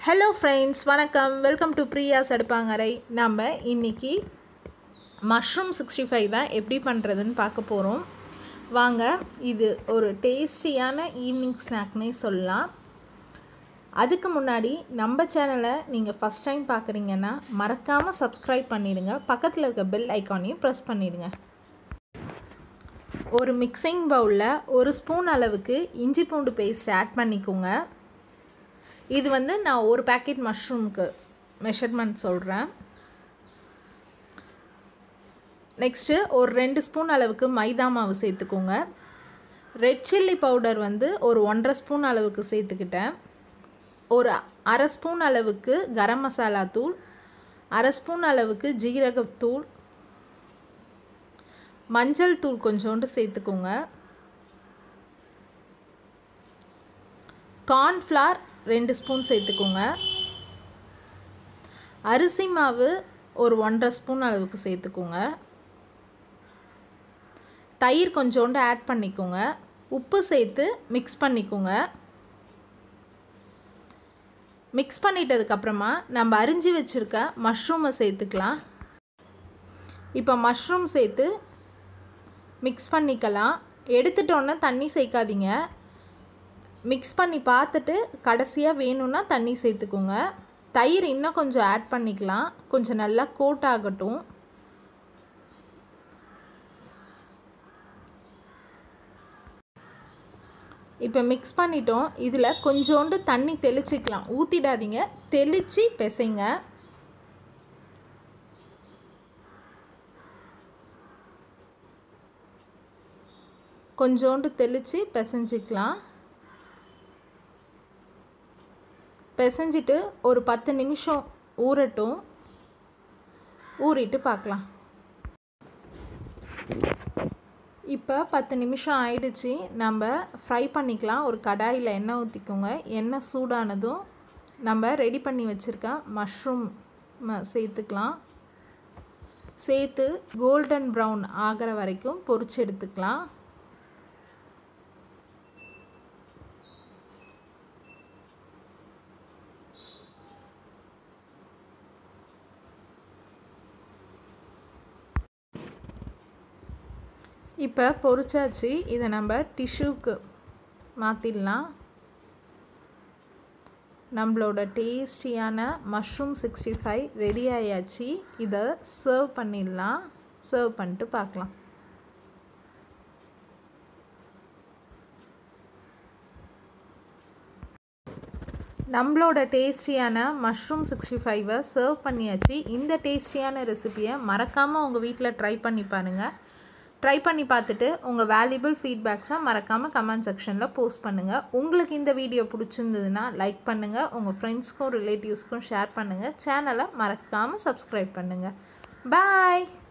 hello friends வணக்கம் welcome to Priya's அடுப்பாங்கரை நம்ம இன்னைக்கு மஷ்ரூம் சிக்ஸ்டி ஃபைவ் தான் எப்படி பண்ணுறதுன்னு பார்க்க போகிறோம் வாங்க இது ஒரு டேஸ்டியான ஈவினிங் ஸ்நாக்னே சொல்லலாம் அதுக்கு முன்னாடி நம்ம சேனலை நீங்கள் ஃபஸ்ட் டைம் பார்க்குறீங்கன்னா மறக்காமல் சப்ஸ்கிரைப் பண்ணிடுங்க பக்கத்தில் இருக்க பெல் ஐக்கானையும் ப்ரெஸ் பண்ணிடுங்க ஒரு மிக்சிங் பவுலில் ஒரு ஸ்பூன் அளவுக்கு இஞ்சி பூண்டு பேஸ்ட் ஆட் பண்ணிக்கோங்க இது வந்து நான் ஒரு பேக்கெட் மஷ்ரூம்க்கு மெஷர்மெண்ட் சொல்கிறேன் நெக்ஸ்ட்டு ஒரு ரெண்டு ஸ்பூன் அளவுக்கு மைதா மாவு சேர்த்துக்கோங்க ரெட் சில்லி பவுடர் வந்து ஒரு ஒன்றரை ஸ்பூன் அளவுக்கு சேர்த்துக்கிட்டேன் ஒரு அரை ஸ்பூன் அளவுக்கு கரம் மசாலா தூள் அரை ஸ்பூன் அளவுக்கு ஜீரகத்தூள் மஞ்சள் தூள் கொஞ்சோண்டு சேர்த்துக்கோங்க கார்ன்ஃப்ளார் ரெண்டு ஸ்பூன் சேர்த்துக்கோங்க அரிசி மாவு ஒரு ஒன்றரை ஸ்பூன் அளவுக்கு சேர்த்துக்கோங்க தயிர் கொஞ்சோண்டு ஆட் பண்ணிக்கோங்க உப்பு சேர்த்து மிக்ஸ் பண்ணிக்கோங்க மிக்ஸ் பண்ணிட்டதுக்கப்புறமா நம்ம அரிஞ்சு வச்சுருக்க மஷ்ரூமை சேர்த்துக்கலாம் இப்போ மஷ்ரூம் சேர்த்து மிக்ஸ் பண்ணிக்கலாம் எடுத்துட்டோன்னே தண்ணி சேர்க்காதீங்க மிக்ஸ் பண்ணி பார்த்துட்டு கடைசியாக வேணும்னா தண்ணி சேர்த்துக்கோங்க தயிர் இன்னும் கொஞ்சம் ஆட் பண்ணிக்கலாம் கொஞ்சம் நல்லா கோட் ஆகட்டும் இப்போ மிக்ஸ் பண்ணிட்டோம் இதில் கொஞ்சோண்டு தண்ணி தெளிச்சிக்கலாம் ஊற்றிடாதீங்க தெளித்து பிசைங்க கொஞ்சோண்டு தெளித்து பிசைஞ்சிக்கலாம் பிசைஞ்சிட்டு ஒரு பத்து நிமிஷம் ஊறட்டும் ஊறிட்டு பார்க்கலாம் இப்போ பத்து நிமிஷம் ஆயிடுச்சு நம்ம ஃப்ரை பண்ணிக்கலாம் ஒரு கடாயில் எண்ணெய் ஊற்றிக்கோங்க எண்ணெய் சூடானதும் நம்ம ரெடி பண்ணி வச்சுருக்க மஷ்ரூம் சேர்த்துக்கலாம் சேர்த்து கோல்டன் ப்ரௌன் ஆகிற வரைக்கும் பொரிச்சு எடுத்துக்கலாம் இப்போ பொரிச்சாச்சு இதை நம்ம டிஷ்யூக்கு மாற்றிடலாம் நம்மளோட டேஸ்டியான மஷ்ரூம் சிக்ஸ்டி ஃபைவ் ரெடி ஆயாச்சு இதை சர்வ் பண்ணிடலாம் சர்வ் பண்ணிட்டு பார்க்கலாம் நம்மளோட டேஸ்டியான மஷ்ரூம் சிக்ஸ்டி ஃபைவை சர்வ் பண்ணியாச்சு இந்த டேஸ்டியான ரெசிப்பியை மறக்காமல் உங்கள் வீட்டில் ட்ரை பண்ணி பாருங்கள் ட்ரை பண்ணி பார்த்துட்டு உங்கள் வேல்யூபிள் ஃபீட்பேக்ஸை மறக்காமல் கமெண்ட் செக்ஷனில் போஸ்ட் பண்ணுங்கள் உங்களுக்கு இந்த வீடியோ பிடிச்சிருந்ததுன்னா லைக் பண்ணுங்கள் உங்கள் ஃப்ரெண்ட்ஸ்க்கும் ரிலேட்டிவ்ஸ்க்கும் ஷேர் பண்ணுங்கள் சேனலை மறக்காமல் சப்ஸ்கிரைப் பண்ணுங்கள் பாய்